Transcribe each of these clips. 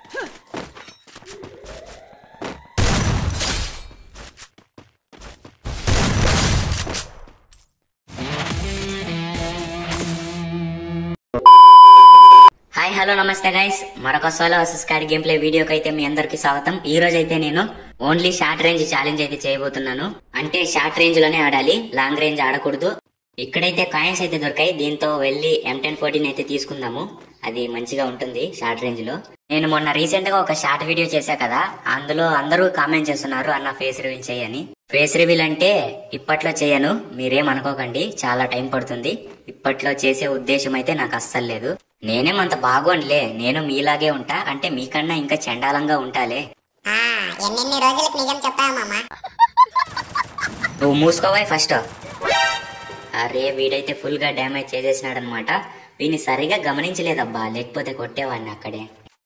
Hi hello namaste guys మరొక solo versus card game play వీడియోకి అయితే మీ అందరికి స్వాగతం ఈ రోజు అయితే నేను ఓన్లీ షార్ట్ రేంజ్ ఛాలెంజ్ అయితే చేయబోతున్నాను అంటే షార్ట్ రేంజ్ లోనే ఆడాలి లాంగ్ రేంజ్ ఆడకూడదు ఇక్కడైతే కాయిన్స్ అయితే దొరికాయి దీంతో వెళ్ళి ఎం టెన్ ఫోర్టీన్ అయితే తీసుకుందాము అది మంచిగా ఉంటుంది షార్ట్ రేంజ్ లో నేను మొన్న రీసెంట్ గా ఒక షార్ట్ వీడియో చేశా కదా అందులో అందరూ కామెంట్ చేస్తున్నారు అన్న ఫేస్ రివీల్ చేయని ఫేస్ రివీల్ అంటే ఇప్పట్లో చేయను మీరేం అనుకోకండి చాలా టైం పడుతుంది ఇప్పట్లో చేసే ఉద్దేశం అయితే నాకు అస్సలు లేదు నేనేమంత బాగోనులే నేను మీలాగే ఉంటా అంటే మీకన్నా ఇంకా చండాలంగా ఉంటాలే ఆ, ఎన్నెన్ని రోజులకు నిజం చెప్పావు మామ నువ్వు మూసుకోవాయి ఫస్ట్ అరే వీడైతే ఫుల్ గా డ్యామేజ్ చేసేసినాడు అనమాట వీడిని సరిగా గమనించలేదబ్బా లేకపోతే కొట్టేవాడిని అక్కడే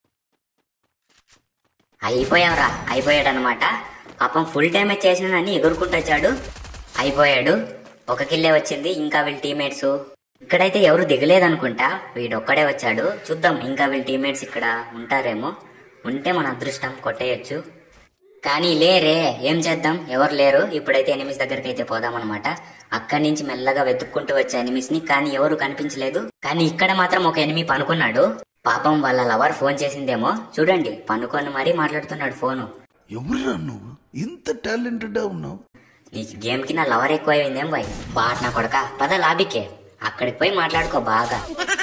అయిపోయావురా అయిపోయాడు అనమాట పాపం ఫుల్ డ్యామేజ్ చేసినానని ఎగురుకుంటూ వచ్చాడు అయిపోయాడు ఒక కిల్లే వచ్చింది ఇంకా వీళ్ళ టీమేట్స్ ఇక్కడైతే ఎవరు దిగలేదనుకుంటా వీడొక్కడే వచ్చాడు చూద్దాం ఇంకా వీళ్ళ టీమేట్స్ ఇక్కడ ఉంటారేమో ఉంటే మన అదృష్టం కొట్టేయచ్చు కానీ లేరే ఏం చేద్దాం ఎవరు లేరు ఇప్పుడైతే ఎనిమిస్ దగ్గరికి అయితే పోదాం అనమాట అక్కడి నుంచి మెల్లగా వెతుక్కుంటూ వచ్చే ఎనిమిస్ ని కానీ ఎవరు కనిపించలేదు కానీ ఇక్కడ మాత్రం ఒక ఎనిమి పనుకున్నాడు పాపం వాళ్ళ లవర్ ఫోన్ చేసిందేమో చూడండి పనుకొని మరీ మాట్లాడుతున్నాడు ఫోను ఎవరురా నువ్వు ఇంత టాలెంటెడ్ ఉన్నావు నీకు గేమ్ కి నా లవర్ ఎక్కువ అయిందేం బాయ్ బాట్ నా కొడక పద లాబీకే అక్కడికి పోయి మాట్లాడుకో బాగా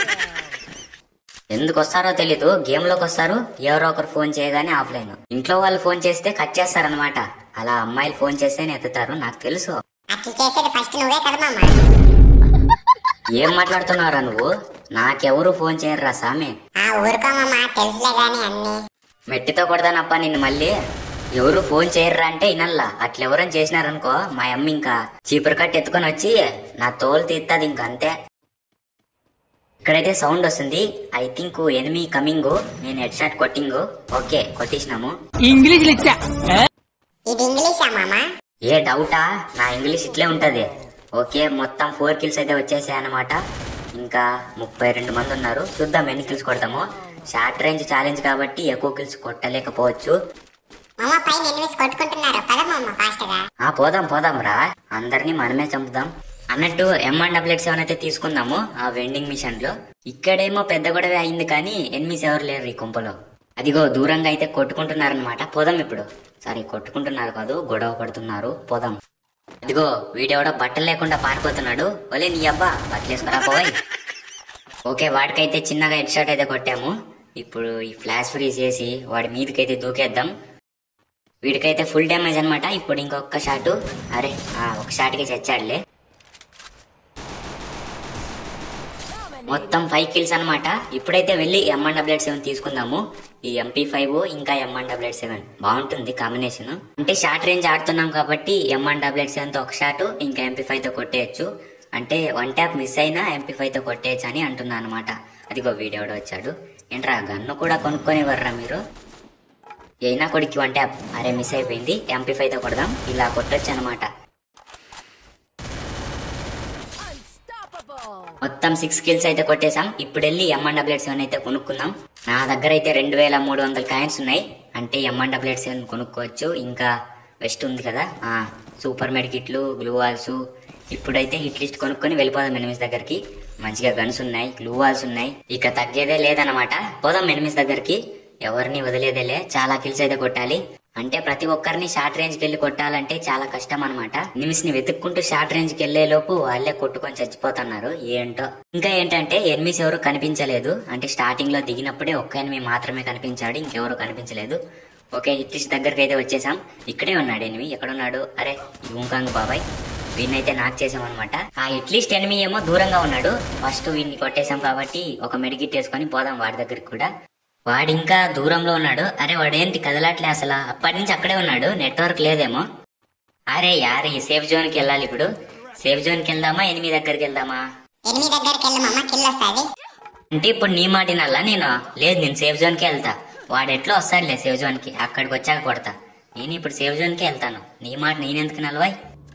ఎందుకు వస్తారో తెలీదు గేమ్ లోకి వస్తారు ఎవరో ఒకరు ఫోన్ చేయగానే ఆఫ్లైన్ ఇంట్లో వాళ్ళు ఫోన్ చేస్తే కట్ చేస్తారనమాట అలా అమ్మాయిలు ఫోన్ చేస్తేనే ఎత్తుతారు నాకు తెలుసు అట్లా చేసేది ఫస్ట్ నువ్వే కదా మామ ఏం మాట్లాడుతున్నారా నువ్వు నాకెవరు ఫోన్ చేయరురా సామి ఆ ఊరుకో మామ తెలుసులే గాని అన్ని మెట్టితో కొడతానప్ప నిన్ను మళ్ళీ ఎవరు ఫోన్ చేయర్రా అంటే ఇనల్లా అట్లెవరని చేసినారనుకో మా అమ్మ ఇంకా చీపురు కట్టి ఎత్తుకొని వచ్చి నా తోలు తీస్తుంది ఇంక అంతే ఇక్కడైతే సౌండ్ వస్తుంది ఐ థింక్ ఎనిమి కమింగ్ నేను హెడ్ షాట్ కొట్టింగ్ ఓకే కొట్టేసినాము ఇంగ్లీష్ ఇచ్చా ఇది ఇంగ్లీషా మామ ఏ డౌటా నా ఇంగ్లీష్ ఇట్లే ఉంటది ఓకే మొత్తం ఫోర్ కిల్స్ అయితే వచ్చేసాయి అన్నమాట ఇంకా ముప్పై రెండు మంది ఉన్నారు చూద్దాం ఎన్ని కిల్స్ కొడతాము షార్ట్ రేంజ్ ఛాలెంజ్ కాబట్టి ఎక్కువ కిల్స్ కొట్టలేకపోవచ్చు మామ పైన ఎనిమిస్ కొట్టుకుంటున్నారు పద మామ ఫాస్ట్ గా ఆ పోదాం పోదాం రా అందరినీ మనమే చంపుదాం అన్నట్టు ఎం అండ్ డబ్ల్యూఎక్స్ సెవెన్ అయితే తీసుకుందాము ఆ వెండింగ్ మిషన్ లో ఇక్కడేమో పెద్ద గొడవ అయింది కానీ ఎనిమిస్ ఎవరు లేరు ఈ కుంపలో అదిగో దూరంగా అయితే కొట్టుకుంటున్నారనమాట పోదాం ఇప్పుడు సారీ కొట్టుకుంటున్నారు కాదు గొడవ పడుతున్నారు పోదాం అదిగో వీడెవడో బట్టలు లేకుండా పారిపోతున్నాడు ఒలే నీ అబ్బా బట్టలు వేసుకురా పోయ్ ఓకే వాడికైతే చిన్నగా హెడ్ షాట్ అయితే కొట్టాము ఇప్పుడు ఈ ఫ్లాష్ ఫ్రీజ్ చేసి వాడి మీదకైతే దూకేద్దాం వీడికైతే ఫుల్ డ్యామేజ్ అనమాట ఇప్పుడు ఇంకొక షాటు అరే ఆ ఒక షాట్కి చచ్చాడులే మొత్తం ఫైవ్ కిల్స్ అన్నమాట ఇప్పుడైతే వెళ్ళి ఎంఎన్ డబ్ల్యూఎడ్ సెవెన్ తీసుకుందాము ఈ ఎంపీ ఫైవ్ ఇంకా ఎంఎన్ డబ్ల్యూఎడ్ సెవెన్ బాగుంటుంది కాంబినేషన్ అంటే షార్ట్ రేంజ్ ఆడుతున్నాం కాబట్టి ఎంఎన్ డబ్ల్యూఎడ్ సెవెన్ తో ఒక షాట్ ఇంకా ఎంపీ ఫైవ్ తో కొట్టేయచ్చు అంటే వన్ ట్యాప్ మిస్ అయినా ఎంపీ ఫైవ్ తో కొట్టేయచ్చు అని అంటున్నా అనమాట అదిగో వీడియో వచ్చాడు ఏంట్రా గన్ను కూడా కొనుక్కొని వర్రా మీరు అయినా కొడుకు వన్ ట్యాప్ అరే మిస్ అయిపోయింది ఎంపీ ఫైవ్ తో కొడదాం ఇలా కొట్టొచ్చు అనమాట మొత్తం సిక్స్ కిల్స్ అయితే కొట్టేశాం ఇప్పుడు వెళ్ళి ఎంఎన్ డబ్ల్యూఎడ్ సెవెన్ అయితే కొనుక్కుందాం నా దగ్గర అయితే రెండు వేల మూడు వందల కాయిన్స్ ఉన్నాయి అంటే ఎంఎన్ డబ్ల్యూఎడ్ సెవెన్ కొనుక్కోవచ్చు ఇంకా వెస్ట్ ఉంది కదా ఆ సూపర్ మెడికిట్లు గ్లూ వాల్స్ ఇప్పుడైతే హిట్ లిస్ట్ కొనుక్కొని వెళ్ళిపోదాం ఎనిమిస్ దగ్గరికి మంచిగా గన్స్ ఉన్నాయి గ్లూ వాల్స్ ఉన్నాయి ఇక తగ్గేదే లేదనమాట పోదాం ఎనిమిస్ దగ్గరికి ఎవరిని వదిలేదేలే చాలా కిల్స్ అయితే కొట్టాలి అంటే ప్రతి ఒక్కరిని షార్ట్ రేంజ్ కి వెళ్ళి కొట్టాలంటే చాలా కష్టం అనమాట నిమిష్ ని వెతుక్కుంటూ షార్ట్ రేంజ్ కి వెళ్లే లోపు వాళ్ళే కొట్టుకొని చచ్చిపోతున్నారు ఏంటో ఇంకా ఏంటంటే ఎనిమిస్ ఎవరు కనిపించలేదు అంటే స్టార్టింగ్ లో దిగినప్పుడే ఒక్క ఎనిమి మాత్రమే కనిపించాడు ఇంకెవరు కనిపించలేదు ఓకే హిట్లిస్ట్ దగ్గరికి అయితే వచ్చేసాం ఇక్కడే ఉన్నాడు ఎనిమి ఎక్కడున్నాడు అరే ఈ ఊంకాంగ్ బాబాయ్ వీడినైతే నాకు చేసాం అనమాట ఆ అట్లీస్ట్ ఎనిమి ఏమో దూరంగా ఉన్నాడు ఫస్ట్ వీడిని కొట్టేశాం కాబట్టి ఒక మెడికిట్ వేసుకొని పోదాం వాడి దగ్గరికి కూడా వాడు ఇంకా దూరంలో ఉన్నాడు అరే వాడేంటి కదలట్లే అసలు అప్పటి నుంచి అక్కడే ఉన్నాడు నెట్వర్క్ లేదేమో అరే యారే ఈ సేఫ్ జోన్ కి వెళ్ళాలి ఇప్పుడు సేఫ్ జోన్ కి వెళ్దామా ఎనిమిది దగ్గరికి వెళ్దామా ఎనిమిది దగ్గరికి వెళ్ళి మామ కిల్ వస్తుంది అంటే ఇప్పుడు నీ మాట వినాలా నేను లేదు నేను సేఫ్ జోన్ కి వెళ్తా వాడు ఎట్లా వస్తాడులే సేఫ్ జోన్ కి అక్కడికి వచ్చాక కొడతా నేను ఇప్పుడు సేఫ్ జోన్ కి వెళ్తాను నీ మాట నేనెందుకు నలవాయ్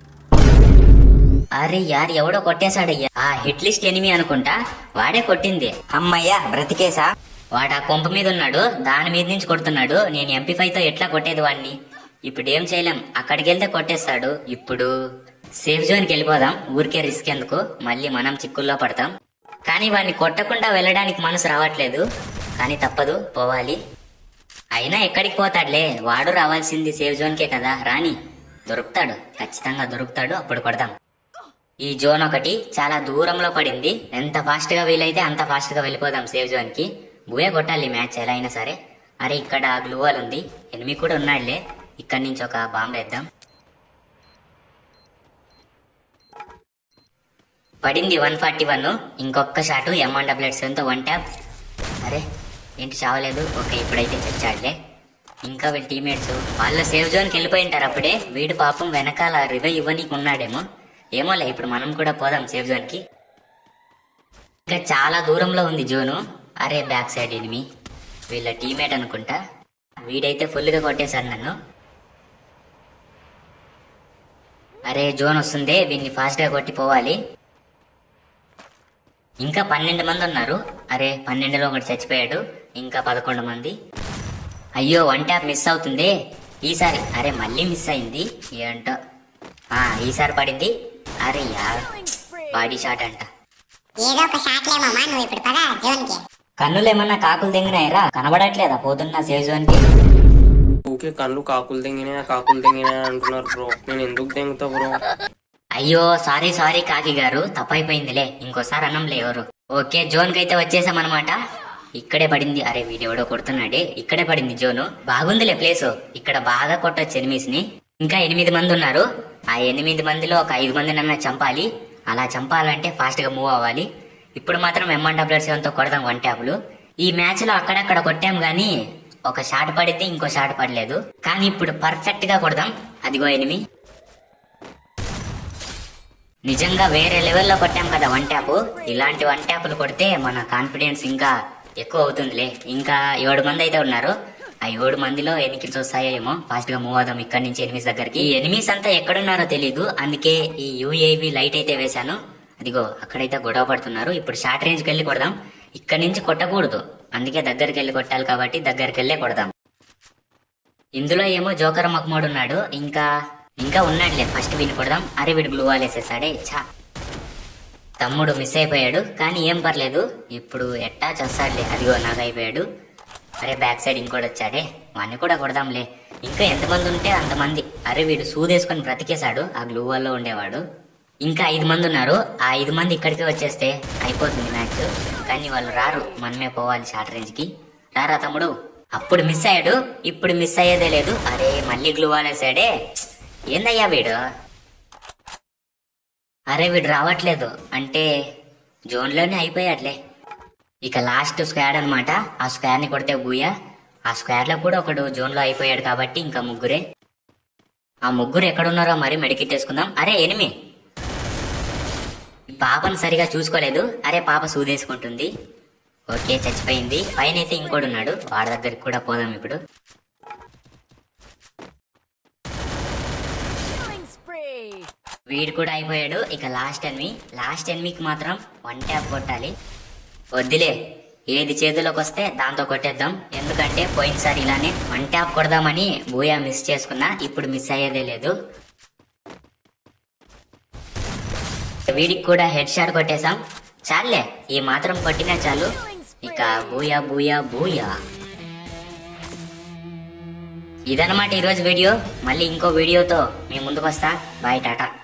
అరే యార్ ఎవడో కొట్టేశాడయ్యా ఆ హిట్ లిస్ట్ ఎనిమి అనుకుంటా వాడే కొట్టింది అమ్మయ్యా బ్రతికేసా వాడు ఆ కొంప మీద ఉన్నాడు దాని మీద నుంచి కొడుతున్నాడు నేను ఎంపీ తో ఎట్లా కొట్టేది వాడిని ఇప్పుడు ఏం చేయలేం అక్కడికి వెళ్తే కొట్టేస్తాడు ఇప్పుడు సేఫ్ జోన్కి వెళ్ళిపోదాం ఊరికే రిస్క్ ఎందుకు మళ్ళీ మనం చిక్కుల్లో పడతాం కానీ వాడిని కొట్టకుండా వెళ్ళడానికి మనసు రావట్లేదు కానీ తప్పదు పోవాలి అయినా ఎక్కడికి పోతాడులే వాడు రావాల్సింది సేఫ్ జోన్కే కదా రాని దొరుకుతాడు ఖచ్చితంగా దొరుకుతాడు అప్పుడు కొడదాం ఈ జోన్ ఒకటి చాలా దూరంలో పడింది ఎంత ఫాస్ట్ గా వీలైతే అంత ఫాస్ట్ గా వెళ్ళిపోదాం సేఫ్ జోన్ కి బుయే కొట్టాలి మ్యాచ్ ఎలా అయినా సరే అరే ఇక్కడ గ్లూవాల్ ఉంది ఎనిమిది కూడా ఉన్నాడులే ఇక్కడి నుంచి ఒక బాంబు వేద్దాం పడింది వన్ ఫార్టీ వన్ ఇంకొక shot M one W seven తో వన్ ట్యాప్ అరే ఏంటి చావలేదు ఓకే ఇప్పుడైతే చచ్చాడులే ఇంకా వీళ్ళ టీమేట్స్ వాళ్ళు సేఫ్ జోన్కి వెళ్ళిపోయి ఉంటారు అప్పుడే వీడు పాపం వెనకాల రివైవ్ ఇవ్వనీకి ఉన్నాడేమో ఏమోలే ఇప్పుడు మనం కూడా పోదాం సేఫ్ జోన్ కి ఇంకా చాలా దూరంలో ఉంది జోను అరే బ్యాక్ సైడ్ ఎనిమి వీళ్ళ టీమేట్ అనుకుంటా వీడైతే ఫుల్ గా కొట్టేశాడు నన్ను అరే జోన్ వస్తుంది వీడిని ఫాస్ట్ గా కొట్టి పోవాలి ఇంకా పన్నెండు మంది ఉన్నారు అరే పన్నెండులో ఒకటి చచ్చిపోయాడు ఇంకా పదకొండు మంది అయ్యో వన్ ట్యాప్ మిస్ అవుతుంది ఈసారి అరే మళ్ళీ మిస్ అయింది ఏంటో ఆ ఈసారి పడింది అరే యార్ బాడీ షాట్ అంట ఏదో ఒక షాట్లే మామ నువ్వు ఇప్పుడు పద జోన్ కి కన్నులేమన్నా కాకులు దింగినాయరా కనబడట్లేదా పోతున్నా సేవ్ జోన్ కి ఊకే కళ్ళు కాకులు తెంగినా కాకులు తెంగినా అంటున్నారు బ్రో నేను ఎందుకు తెంగుతా బ్రో అయ్యో సారీ సారీ కాకి గారు తప్పైపోయిందిలే ఇంకోసారి అన్నంలే ఎవరు ఓకే జోన్ కి అయితే వచ్చేసామన్నమాట ఇక్కడే పడింది అరే వీడెవడో కొడుతున్నాడే ఇక్కడే పడింది జోను బాగుందిలే ప్లేస్ ఇక్కడ బాగా కొట్టొచ్చు ఎనిమిస్ ని ఇంకా ఎనిమిది మంది ఉన్నారు ఆ ఎనిమిది మందిలో ఒక ఐదు మందినన్నా చంపాలి అలా చంపాలంటే ఫాస్ట్ గా మూవ్ అవ్వాలి ఇప్పుడు మాత్రం ఎంఎన్ డబ్ల్యూఆర్ సెవెన్ తో కొడదాం వన్ ట్యాపులు ఈ మ్యాచ్ లో అక్కడక్కడ కొట్టాం గానీ ఒక షాట్ పడితే ఇంకో షాట్ పడలేదు కానీ ఇప్పుడు పర్ఫెక్ట్ గా కొడదాం అదిగో ఎనిమి నిజంగా వేరే లెవెల్లో కొట్టాం కదా వన్ ట్యాప్ ఇలాంటి వన్ ట్యాపులు కొడితే మన కాన్ఫిడెన్స్ ఇంకా ఎక్కువ అవుతుందిలే ఇంకా ఏడు మంది అయితే ఉన్నారు ఆ ఏడు మందిలో ఎన్ని కిల్స్ వస్తాయో ఏమో ఫాస్ట్ గా మూవ్ అవుదాం ఇక్కడ నుంచి ఎనిమిస్ దగ్గరికి ఈ ఎనిమిస్ అంతా ఎక్కడున్నారో తెలియదు అందుకే ఈ యూఏవి లైట్ అయితే వేశాను అదిగో అక్కడైతే గొడవ పడుతున్నారు ఇప్పుడు షార్ట్ రేంజ్కి వెళ్ళి కొడదాం ఇక్కడ నుంచి కొట్టకూడదు అందుకే దగ్గరికి వెళ్ళి కొట్టాలి కాబట్టి దగ్గరికి వెళ్ళే కొడదాం ఇందులో ఏమో జోకర్ మక్మోడ్ ఉన్నాడు ఇంకా ఇంకా ఉన్నాడులే ఫస్ట్ వీడిని కొడదాం అరే వీడు గ్లూ వేసేసాడే ఛా తమ్ముడు మిస్ అయిపోయాడు కానీ ఏం పర్లేదు ఇప్పుడు ఎట్టా చేస్తాడులే అదిగో నాకు అయిపోయాడు అరే బ్యాక్ సైడ్ ఇంకోటి వచ్చాడే వాడిని కూడా కొడదాంలే ఇంకా ఎంతమంది ఉంటే అంతమంది అరే వీడు సూదేసుకొని బ్రతికేశాడు ఆ గ్లూ లో ఉండేవాడు ఇంకా ఐదు మంది ఉన్నారు ఆ ఐదు మంది ఇక్కడికే వచ్చేస్తే అయిపోతుంది మ్యాచ్ కానీ వాళ్ళు రారు మనమే పోవాలి షార్ట్ రేంజ్ కి రారా తమ్ముడు అప్పుడు మిస్ అయ్యాడు ఇప్పుడు మిస్ అయ్యేదే లేదు అరే మళ్ళీ గ్లూ వేసాడే ఏందయ్యా వీడు అరే వీడు రావట్లేదు అంటే జోన్లోనే అయిపోయాడులే ఇక లాస్ట్ స్క్వాడ్ అన్నమాట ఆ స్క్వాడ్ ని కొడితే బూయా ఆ స్క్వాడ్ లో కూడా ఒకడు జోన్ లో అయిపోయాడు కాబట్టి ఇంకా ముగ్గురే ఆ ముగ్గురు ఎక్కడున్నారో మరి మెడికిట్ వేసుకుందాం అరే ఎనిమి ఈ పాపను సరిగా చూసుకోలేదు అరే పాప సూదేసుకుంటుంది ఓకే చచ్చిపోయింది పైన అయితే ఇంకోడు ఉన్నాడు వాడి దగ్గరికి కూడా పోదాం ఇప్పుడు Killing spree! వీడు కూడా అయిపోయాడు ఇక లాస్ట్ ఎన్మి లాస్ట్ ఎన్మికి మాత్రం వన్ ట్యాప్ కొట్టాలి వద్దులే ఏది చేతిలోకి వస్తే దాంతో కొట్టేద్దాం ఎందుకంటే పోయినసారి ఇలానే వన్ ట్యాప్ కొడదామని బూయా మిస్ చేసుకున్నా ఇప్పుడు మిస్ అయ్యేదే లేదు వీడికి కూడా హెడ్ షాట్ కొట్టేశాం చాలే ఈ మాత్రం కొట్టినా చాలు ఇక బూయా బూయా బూయా ఇదన్నమాట ఈరోజు వీడియో మళ్ళీ ఇంకో వీడియోతో మీ ముందుకు వస్తా బాయ్ టాటా